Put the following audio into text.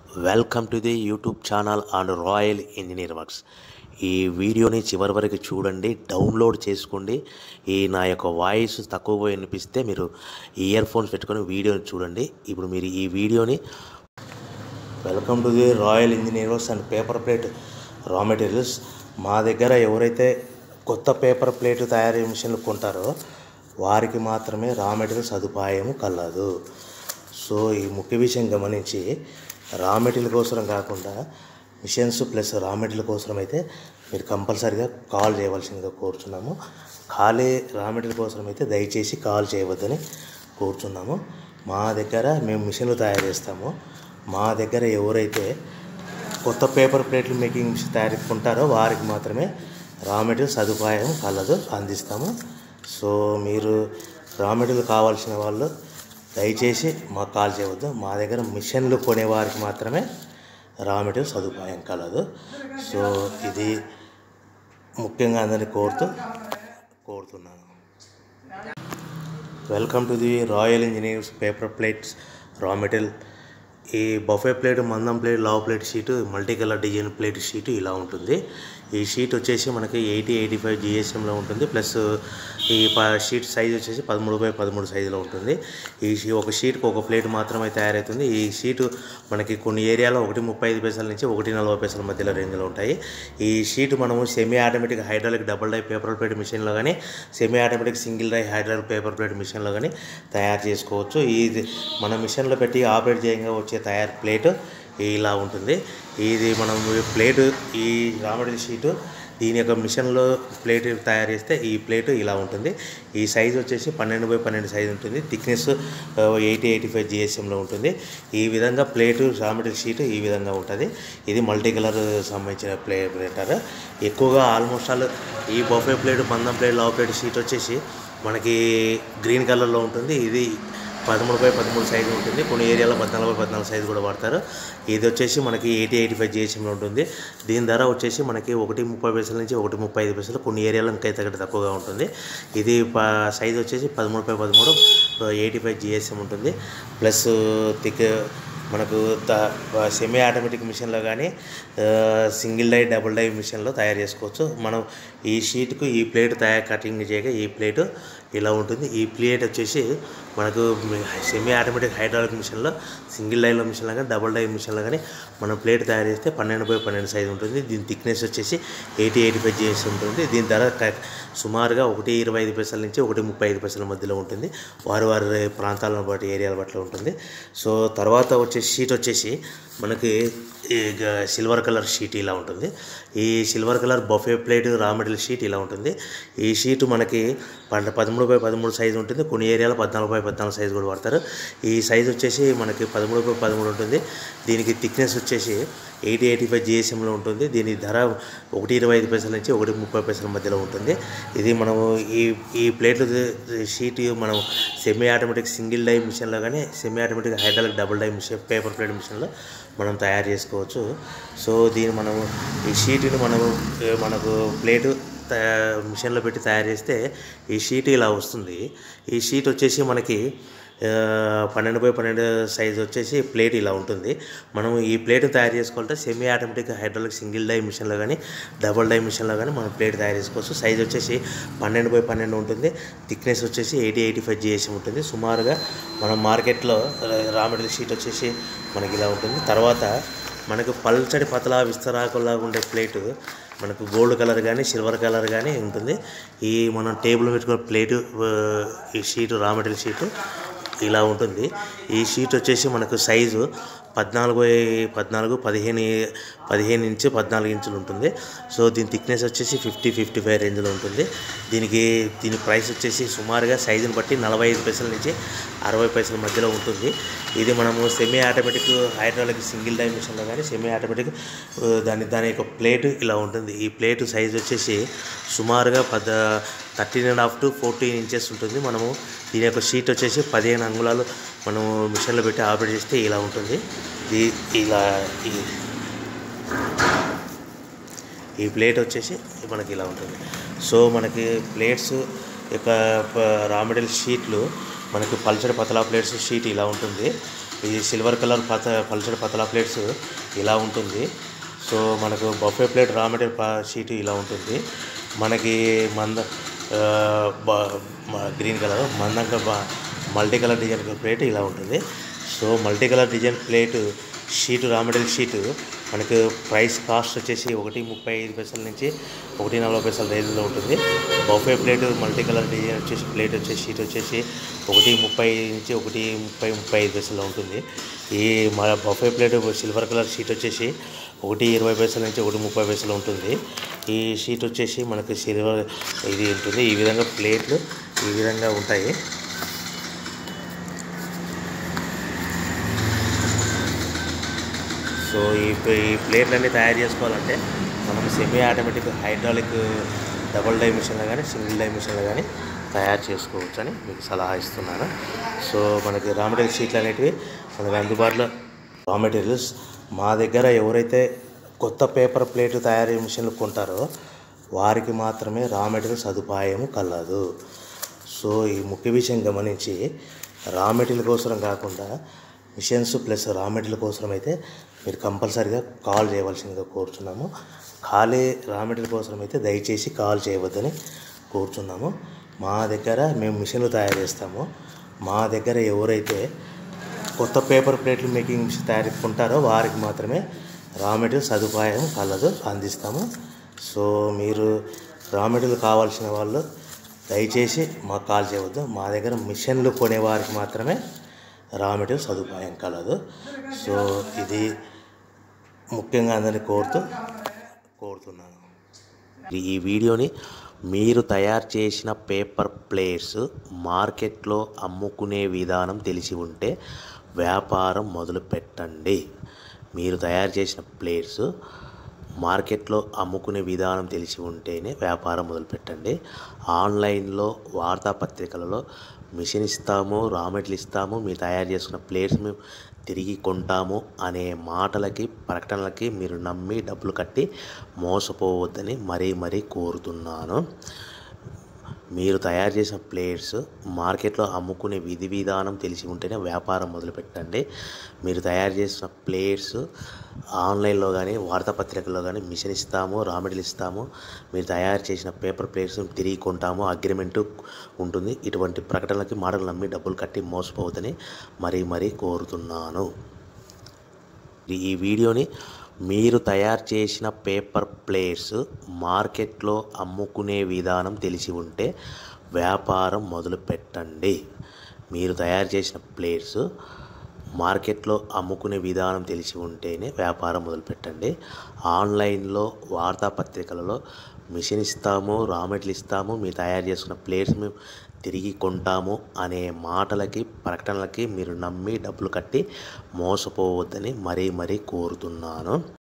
welcome to the YouTube channel and Royal Engineer Works ఈ వీడియోని చివరి వరకు చూడండి డౌన్లోడ్ చేసుకోండి ఈ నా యొక్క వాయిస్ తక్కువ వినిపిస్తే మీరు ఇయర్ ఫోన్స్ పెట్టుకొని వీడియోని చూడండి ఇప్పుడు మీరు ఈ వీడియోని welcome to the Royal Engineer Works and paper plate raw materials మా దగ్గర ఎవరైతే కొత్త పేపర్ ప్లేట్ తయారీ మిషన్లు కొంటారో వారికి మాత్రమే రా మెటీరియల్ సదుపాయం కలదు సో ఈ ముఖ్య విషయం గమనించి రా మెటీరియల్ కోసం కాకుండా మిషన్స్ ప్లస్ రా మెటీరియల్ కోసం అయితే మీరు కంపల్సరీగా కాల్ చేయవలసిందిగా కోరుచున్నాము ఖాళీ రా మెటీరియల్ కోసం అయితే దయచేసి కాల్ చేయవద్దని కోరుచున్నాము మా దగ్గర మేము మిషన్లు తయారు చేస్తాము మా దగ్గర ఎవరైతే కొత్త పేపర్ ప్లేట్లు మేకింగ్ మిషన్ తయారు కొంటారో వారికి మాత్రమే రా మెటీరియల్ సదుపాయం కలదు అందిస్తాము సో మీరు రా మెటీరియల్ కావాల్సిన వాళ్ళు దయచేసి మాకు కాల్ చేయవద్దు మా దగ్గర మిషన్లు కొనే వారికి మాత్రమే రా మెటీరియల్ సదుపాయం కలదు సో ఇది ముఖ్యంగా అందరినీ కోరుతూ కోరుతున్నాను welcome to the Royal Engineers paper plates raw material ఈ బఫే ప్లేట్ మందం ప్లేట్ లావ్ plate sheet multi colour design plate sheet ఇలా ఉంటుంది ఈ షీట్ వచ్చేసి మనకి ఎయిటీ ఎయిటీ ఫైవ్ జిఎస్ఎంలో ఉంటుంది ప్లస్ ఈ ప షీట్ సైజ్ వచ్చేసి పదమూడు బై పదమూడు సైజులో ఉంటుంది ఈ షీ ఒక షీట్కి ఒక ప్లేట్ మాత్రమే తయారవుతుంది ఈ షీటు మనకి కొన్ని ఏరియాలో ఒకటి ముప్పై ఐదు పైసల నుంచి ఒకటి నలభై పైసల మధ్యలో రేంజ్లో ఉంటాయి ఈ షీట్ మనము semi automatic hydraulic double die paper plate మిషన్లో కానీ semi automatic single die hydraulic paper plate మిషన్లో కానీ తయారు చేసుకోవచ్చు ఇది మన మిషన్లో పెట్టి ఆపరేట్ చేయంగా వచ్చే తయారు ప్లేట్ ఇలా ఉంటుంది ఇది మనం ఈ ప్లేట్ ఈ రామడి షీటు దీని యొక్క మిషన్లో ప్లేట్ తయారు చేస్తే ఈ ప్లేట్ ఇలా ఉంటుంది ఈ సైజ్ వచ్చేసి పన్నెండు బై పన్నెండు సైజ్ ఉంటుంది థిక్నెస్ ఎయిటీ ఎయిటీ ఫైవ్ జిఎస్ఎంలో ఉంటుంది ఈ విధంగా ప్లేటు రామడి షీట్ ఈ విధంగా ఉంటుంది ఇది మల్టీ కలర్ సంబంధించిన ప్లే ప్లేటర్ ఎక్కువగా ఆల్మోస్ట్ ఆల్ ఈ బొఫే ప్లేట్ పందం ప్లేట్ లావ్ ప్లేట్ షీట్ వచ్చేసి మనకి గ్రీన్ కలర్లో ఉంటుంది ఇది పదమూడు బై పదమూడు సైజు ఉంటుంది కొన్ని ఏరియాలో పద్నాలుగు బై పద్నాలుగు సైజు కూడా వాడతారు ఇది వచ్చేసి మనకి ఎయిటీ ఎయిటీ ఫైవ్ జిహెచ్ఎంలో ఉంటుంది దీని ధర వచ్చేసి మనకి ఒకటి ముప్పై పైసల నుంచి ఒకటి ముప్పై ఐదు పైసలు కొన్ని ఏరియాలో ఇంకా తగ్గట్టు తక్కువగా ఉంటుంది ఇది ప సైజు వచ్చేసి పదమూడు బై పదమూడు ఎయిటీ ఫైవ్ జిఎస్ఎం ఉంటుంది ప్లస్ థిక్ మనకు త సెమీ ఆటోమేటిక్ మిషన్లో కానీ సింగిల్ డై డబుల్ డై మిషన్లో తయారు చేసుకోవచ్చు మనం ఈ షీట్కు ఈ ప్లేట్ తయారు కటింగ్ చేయగా ఈ ప్లేట్ ఇలా ఉంటుంది ఈ ప్లేట్ వచ్చేసి మనకు సెమీ ఆటోమేటిక్ హైడ్రాలిక్ మిషన్లో సింగిల్ డైలో మిషన్లో కానీ డబుల్ డై మిషన్లో కానీ మనం ప్లేట్ తయారు చేస్తే పన్నెండు బై పన్నెండు సైజు ఉంటుంది దీని థిక్నెస్ వచ్చేసి ఎయిటీ ఎయిటీ ఫైవ్ జిఎస్ ఉంటుంది దీని ధర క- సుమారుగా ఒకటి ఇరవై ఐదు పైసల నుంచి ఒకటి ముప్పై ఐదు పైసల మధ్యలో ఉంటుంది వారి వారి ప్రాంతాలను బట్టి ఏరియాల బట్టి ఉంటుంది సో తర్వాత వచ్చే షీట్ వచ్చేసి మనకి ఈ గ- సిల్వర్ కలర్ షీట్ ఇలా ఉంటుంది ఈ silver colour buffet plate raw material sheet ఇలా ఉంటుంది ఈ షీట్ మనకి పద పదమూడు బై పదమూడు సైజు ఉంటుంది కొన్ని ఏరియాలో పద్నాలుగు బై పద్నాలుగు సైజు కూడా వాడతారు ఈ సైజు వచ్చేసి మనకి పదమూడు బై పదమూడు ఉంటుంది దీనికి థిక్నెస్ వచ్చేసి ఎయిటీ ఎయిటీ ఫైవ్ జిఎస్ఎంలో ఉంటుంది దీని ధర ఒకటి ఇరవై ఐదు పైసల నుంచి ఒకటి ముప్పై పైసల మధ్యలో ఉంటుంది ఇది మనము ఈ ఈ ప్లేట్ షీట్ మనం సెమీ ఆటోమేటిక్ సింగిల్ డై మిషన్లో కానీ semi automatic hydraulic double die machine paper plate మిషన్లో మనం తయారు చేసుకోవచ్చు సో దీన్ని మనము ఈ షీట్ని మనము ఏ, మనకు ప్లేటు తయా- మిషన్లో పెట్టి తయారు చేస్తే ఈ షీట్ ఇలా వస్తుంది ఈ షీట్ వచ్చేసి మనకి ఆ, పన్నెండు బై పన్నెండు సైజ్ వచ్చేసి ప్లేట్ ఇలా ఉంటుంది మనం ఈ ప్లేట్ తయారు చేసుకోవాలంటే semi automatic hydraulic single die మిషన్లో కానీ డబుల్ డై మిషన్లో కానీ మనం ప్లేట్ తయారు చేసుకోవచ్చు సైజ్ వచ్చేసి పన్నెండు బై పన్నెండు ఉంటుంది థిక్నెస్ వచ్చేసి ఎయిటీ ఎయిటీ ఫైవ్ జిఎస్ఎం ఉంటుంది సుమారుగా మనం మార్కెట్లో రా మెటీరియల్ షీట్ వచ్చేసి మనకి ఇలా ఉంటుంది తర్వాత మనకు పల్చడి పతలా విస్తరాకులాగా ఉండే ప్లేటు మనకు గోల్డ్ కలర్ కానీ సిల్వర్ కలర్ కానీ ఉంటుంది ఈ మనం టేబుల్ పెట్టుకున్న ప్లేటు ఆ, ఈ షీటు రా మెటీరియల్ షీటు ఇలా ఉంటుంది ఈ షీట్ వచ్చేసి మనకు సైజు పద్నాలుగు బై పద్నాలుగు పదిహేను పదిహేను ఇంచు పద్నాలుగు ఇంచులు ఉంటుంది సో దీని థిక్నెస్ వచ్చేసి ఫిఫ్టీ ఫిఫ్టీ ఫైవ్ రేంజ్లో ఉంటుంది దీనికి దీని ప్రైస్ వచ్చేసి సుమారుగా సైజుని బట్టి నలభై ఐదు పైసల నుంచి అరవై పైసల మధ్యలో ఉంటుంది ఇది మనము semi automatic hydraulic single die మిషన్లో కానీ సెమీ ఆటోమేటిక్ ఆ, దాని దాని యొక్క ప్లేట్ ఇలా ఉంటుంది ఈ ప్లేట్ సైజ్ వచ్చేసి సుమారుగా పద thirteen and half to fourteen inches ఉంటుంది మనము దీని యొక్క షీట్ వచ్చేసి పదిహేను అంగుళాలు మనము మిషన్లో పెట్టి ఆపరేట్ చేస్తే ఇలా ఉంటుంది ఈ ఇలా ఈ ఈ ప్లేట్ వచ్చేసి మనకి ఇలా ఉంటుంది సో మనకి ప్లేట్స్ యొక్క ప- రా మెటీరియల్ షీట్లు మనకి పల్చడి పతలా ప్లేట్స్ షీట్ ఇలా ఉంటుంది ఇది సిల్వర్ కలర్ పత పల్చడి పతలా ప్లేట్స్ ఇలా ఉంటుంది సో మనకు బఫే ప్లేట్ రా మెటీరియల్ ప- షీట్ ఇలా ఉంటుంది మనకి మంద ఆ, బ- మ- గ్రీన్ కలర్ మందంగా బ- మల్టీ కలర్ డిజైన్ ప్లేట్ ఇలా ఉంటుంది so multi colour design plate sheet raw material sheet మనకు ప్రైస్ కాస్ట్ వచ్చేసి ఒకటి ముప్పై ఐదు పైసల నుంచి ఒకటి నలభై పైసల రేంజ్లో ఉంటుంది buffet plate multi colour design వచ్చేసి ప్లేట్ వచ్చేసి షీట్ వచ్చేసి ఒకటి ముప్పై నుంచి ఒకటి ముప్పై ముప్పై ఐదు పైసల్లో ఉంటుంది ఈ మన buffet plate silver colour sheet వచ్చేసి ఒకటి ఇరవై పైసల నుంచి ఒకటి ముప్పై పైసలు ఉంటుంది ఈ షీట్ వచ్చేసి మనకి సిల్వర్ ఇది ఉంటుంది ఈ విధంగా ప్లేట్లు ఈ విధంగా ఉంటాయి సో ఈ ఈ ప్లేట్లన్నీ తయారు చేసుకోవాలంటే మనం semi automatic hydraulic double die మిషన్లో కానీ సింగిల్ డై మిషన్లో కానీ తయారు చేసుకోవచ్చు అని మీకు సలహా ఇస్తున్నాను సో మనకి రా మెటీరియల్ షీట్లు అనేటివి మనకి అందుబాటులో రా మెటీరియల్స్ మా దగ్గర ఎవరైతే కొత్త పేపర్ ప్లేట్ తయారీ మిషన్లు కొంటారో వారికి మాత్రమే రా మెటీరియల్ సదుపాయం కలదు సో ఈ ముఖ్య విషయం గమనించి రా మెటీరియల్ కోసం కాకుండా మిషన్స్ ప్లస్ రా మెటీరియల్ కోసం అయితే మీరు కంపల్సరీగా కాల్ చేయవలసిందిగా కోరుచున్నాము ఖాళీ రా మెటీరియల్ కోసం అయితే దయచేసి కాల్ చేయవద్దని కోరుచున్నాము మా దగ్గర మేము మిషన్లు తయారు చేస్తాము మా దగ్గర ఎవరైతే కొత్త పేపర్ ప్లేట్లు మేకింగ్ మిషన్ తయారు కొంటారో వారికి మాత్రమే రా మెటీరియల్ సదుపాయం కలదు అందిస్తాము సో మీరు రా మెటీరియల్ కావాల్సిన వాళ్ళు దయచేసి మాకు కాల్ చేయవద్దు మా దగ్గర మిషన్లు కొనే వారికి మాత్రమే రా మెటీరియల్ సదుపాయం కలదు సో ఇది ముఖ్యంగా అందరినీ కోరుతూ కోరుతున్నాను ఈ వీడియోని మీరు తయారు చేసిన పేపర్ ప్లేట్స్ మార్కెట్లో అమ్ముకునే విధానం తెలిసి ఉంటే వ్యాపారం మొదలు పెట్టండి మీరు తయారు చేసిన ప్లేట్స్ మార్కెట్లో అమ్ముకునే విధానం తెలిసి ఉంటేనే వ్యాపారం మొదలుపెట్టండి ఆన్లైన్లో వార్తాపత్రికలలో మిషన్ ఇస్తాము రా మెటీరియల్ ఇస్తాము మీరు తయారు చేసుకున్న ప్లేట్స్ మేము తిరిగి కొంటాము అనే మాటలకి ప్రకటనలకి మీరు నమ్మి డబ్బులు కట్టి మోసపోవద్దని మరీ మరీ కోరుతున్నాను మీరు తయారు చేసిన ప్లేట్స్ మార్కెట్లో అమ్ముకునే విధి విధానం తెలిసి ఉంటేనే వ్యాపారం మొదలుపెట్టండి మీరు తయారు చేసిన ప్లేట్స్ ఆన్లైన్లో కానీ వార్తాపత్రికల్లో కానీ మిషన్ ఇస్తాము రా మెటీరియల్ ఇస్తాము మీరు తయారు చేసిన పేపర్ ప్లేట్స్ తిరిగి కొంటాము అగ్రిమెంట్ ఉంటుంది ఇటువంటి ప్రకటనలకి మాటలు నమ్మి డబ్బులు కట్టి మోసపోవద్దని మరీ మరీ కోరుతున్నాను ఈ వీడియోని మీరు తయారు చేసిన పేపర్ ప్లేట్స్ మార్కెట్లో అమ్ముకునే విధానం తెలిసి ఉంటే వ్యాపారం మొదలు పెట్టండి మీరు తయారు చేసిన ప్లేట్స్ మార్కెట్లో అమ్ముకునే విధానం తెలిసి ఉంటేనే వ్యాపారం మొదలుపెట్టండి ఆన్లైన్లో వార్తాపత్రికలలో మిషన్ ఇస్తాము రా మెటీరియల్ ఇస్తాము మీరు తయారు చేసుకున్న ప్లేట్స్ మేము తిరిగి కొంటాము అనే మాటలకి ప్రకటనలకి మీరు నమ్మి డబ్బులు కట్టి మోసపోవద్దని మరీ మరీ కోరుతున్నాను